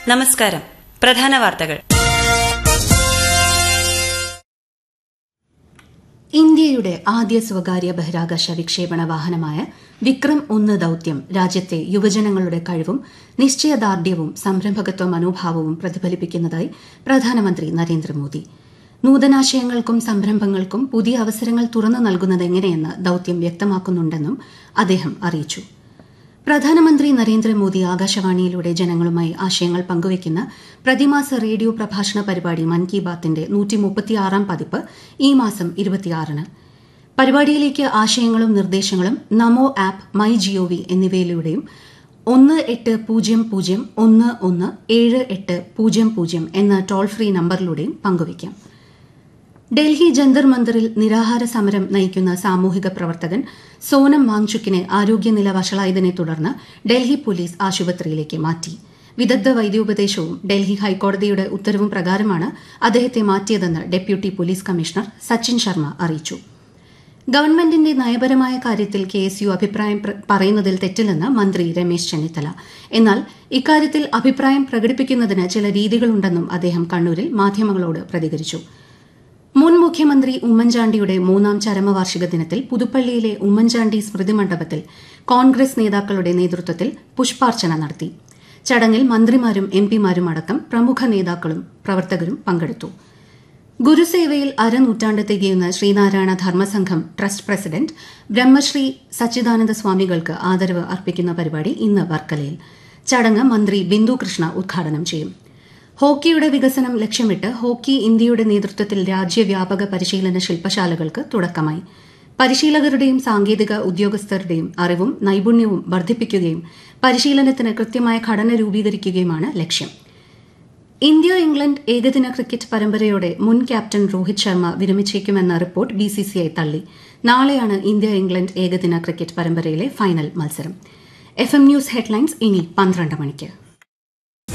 നമസ്കാരം പ്രധാന വാർത്തകൾ ഇന്ത്യയുടെ ആദ്യ സ്വകാര്യ ബഹിരാകാശ വിക്ഷേപണ വാഹനമായ വിക്രം ഒന്ന് ദൌത്യം രാജ്യത്തെ യുവജനങ്ങളുടെ കഴിവും നിശ്ചയദാർഢ്യവും സംരംഭകത്വ മനോഭാവവും പ്രതിഫലിപ്പിക്കുന്നതായി പ്രധാനമന്ത്രി നരേന്ദ്രമോദി നൂതനാശയങ്ങൾക്കും സംരംഭങ്ങൾക്കും പുതിയ അവസരങ്ങൾ തുറന്നു നൽകുന്നതെങ്ങനെയെന്ന് ദൌത്യം വ്യക്തമാക്കുന്നുണ്ടെന്നും അദ്ദേഹം അറിയിച്ചു പ്രധാനമന്ത്രി നരേന്ദ്രമോദി ആകാശവാണിയിലൂടെ ജനങ്ങളുമായി ആശയങ്ങൾ പങ്കുവയ്ക്കുന്ന പ്രതിമാസ റേഡിയോ പ്രഭാഷണ പരിപാടി മൻ കി ബാത്തിന്റെ നൂറ്റിമുപ്പത്തിയാറാം പതിപ്പ് ഈ മാസം ഇരുപത്തിയാറിന് പരിപാടിയിലേക്ക് ആശയങ്ങളും നിർദ്ദേശങ്ങളും നമോ ആപ്പ് മൈ ജിഒവി എന്നിവയിലൂടെയും ഒന്ന് എട്ട് പൂജ്യം പൂജ്യം ഒന്ന് ഒന്ന് ഏഴ് എട്ട് പൂജ്യം പൂജ്യം എന്ന ടോൾ ഫ്രീ നമ്പറിലൂടെയും പങ്കുവയ്ക്കാം ഡൽഹി ജന്തർ മന്ദിറിൽ നിരാഹാര സമരം നയിക്കുന്ന സാമൂഹിക പ്രവർത്തകൻ സോനം വാങ്ചുക്കിനെ ആരോഗ്യനില വഷളായതിനെ തുടർന്ന് ഡൽഹി പോലീസ് ആശുപത്രിയിലേക്ക് മാറ്റി വിദഗ്ധ വൈദ്യോപദേശവും ഡൽഹി ഹൈക്കോടതിയുടെ ഉത്തരവും പ്രകാരമാണ് അദ്ദേഹത്തെ മാറ്റിയതെന്ന് deputy police commissioner Sachin Sharma അറിയിച്ചു ഗവൺമെന്റിന്റെ നയപരമായ കാര്യത്തിൽ കെ എസ് യു അഭിപ്രായം പറയുന്നതിൽ തെറ്റില്ലെന്ന് മന്ത്രി രമേശ് ചെന്നിത്തല എന്നാൽ ഇക്കാര്യത്തിൽ അഭിപ്രായം പ്രകടിപ്പിക്കുന്നതിന് ചില രീതികളുണ്ടെന്നും അദ്ദേഹം കണ്ണൂരിൽ മാധ്യമങ്ങളോട് പ്രതികരിച്ചു മുൻ മുഖ്യമന്ത്രി ഉമ്മൻചാണ്ടിയുടെ മൂന്നാം ചരമവാർഷിക ദിനത്തിൽ പുതുപ്പള്ളിയിലെ ഉമ്മൻചാണ്ടി സ്മൃതി മണ്ഡപത്തിൽ കോൺഗ്രസ് നേതാക്കളുടെ നേതൃത്വത്തിൽ പുഷ്പാർച്ചന നടത്തി ചടങ്ങിൽ മന്ത്രിമാരും എം പിമാരും അടക്കം പ്രമുഖ നേതാക്കളും പ്രവർത്തകരും പങ്കെടുത്തു ഗുരുസേവയിൽ അരനൂറ്റാണ്ട് തികയുന്ന ശ്രീനാരായണ ധർമ്മസംഘം ട്രസ്റ്റ് പ്രസിഡന്റ് ബ്രഹ്മശ്രീ സച്ചിദാനന്ദ സ്വാമികൾക്ക് ആദരവ് അർപ്പിക്കുന്ന പരിപാടി ഇന്ന് വർക്കലയിൽ ചടങ്ങ് മന്ത്രി ബിന്ദു കൃഷ്ണ ഉദ്ഘാടനം ചെയ്യും ഹോക്കിയുടെ വികസനം ലക്ഷ്യമിട്ട് ഹോക്കി ഇന്ത്യയുടെ നേതൃത്വത്തിൽ രാജ്യവ്യാപക പരിശീലന ശില്പശാലകൾക്ക് തുടക്കമായി പരിശീലകരുടെയും സാങ്കേതിക ഉദ്യോഗസ്ഥരുടെയും അറിവും നൈപുണ്യവും വർദ്ധിപ്പിക്കുകയും പരിശീലനത്തിന് കൃത്യമായ ഘടന രൂപീകരിക്കുകയുമാണ് ലക്ഷ്യം ഇന്ത്യ ഇംഗ്ലണ്ട് ഏകദിന ക്രിക്കറ്റ് പരമ്പരയോടെ മുൻ ക്യാപ്റ്റൻ രോഹിത് ശർമ്മ വിരമിച്ചേക്കുമെന്ന റിപ്പോർട്ട് ബിസിസിഐ തള്ളി നാളെയാണ് ഇന്ത്യ ഇംഗ്ലണ്ട് ഏകദിന ക്രിക്കറ്റ് പരമ്പരയിലെ ഫൈനൽ മത്സരം എഫ് എം ന്യൂസ് ഹെഡ്ലൈൻസ് ഇനി പന്ത്രണ്ട് മണിക്ക്